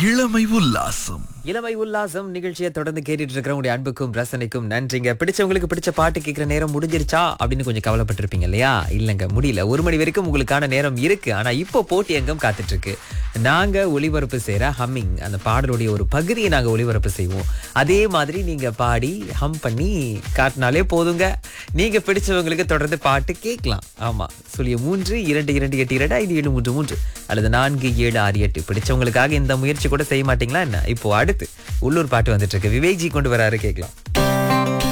இளமை உல்லாசம் இளமை உல்லாசம் நிகழ்ச்சியை தொடர்ந்து கேட்டுட்டு இருக்கிறவங்களுடைய அன்புக்கும் ரசனைக்கும் நன்றிங்க பிடிச்சவங்களுக்கு பிடிச்ச பாட்டு கேட்கிற நேரம் முடிஞ்சிருச்சா அப்படின்னு கொஞ்சம் கவலைப்பட்டிருப்பீங்க இல்லையா இல்லைங்க முடியல ஒரு மணி வரைக்கும் உங்களுக்கான நேரம் இருக்கு ஆனா இப்போ போட்டி எங்கும் காத்துட்டு இருக்கு நாங்க ஒளிபரப்பு செய்யற ஹம்மிங் அந்த பாடலுடைய ஒரு பகுதியை நாங்க ஒளிபரப்பு செய்வோம் அதே மாதிரி நீங்க பாடி ஹம் பண்ணி காட்டினாலே போதுங்க நீங்க பிடிச்சவங்களுக்கு தொடர்ந்து பாட்டு கேட்கலாம் ஆமா சொல்லிய மூன்று இரண்டு இரண்டு எட்டு இரண்டு ஐந்து ஏழு மூன்று மூன்று அல்லது நான்கு ஏழு ஆறு எட்டு பிடிச்சவங்களுக்காக இந்த முயற்சி கூட செய்ய மாட்டீங்களா என்ன இப்போ அடுத்து உள்ளூர் பாட்டு வந்துட்டு இருக்கு விவேக்ஜி கொண்டு வராரு கேட்கலாம்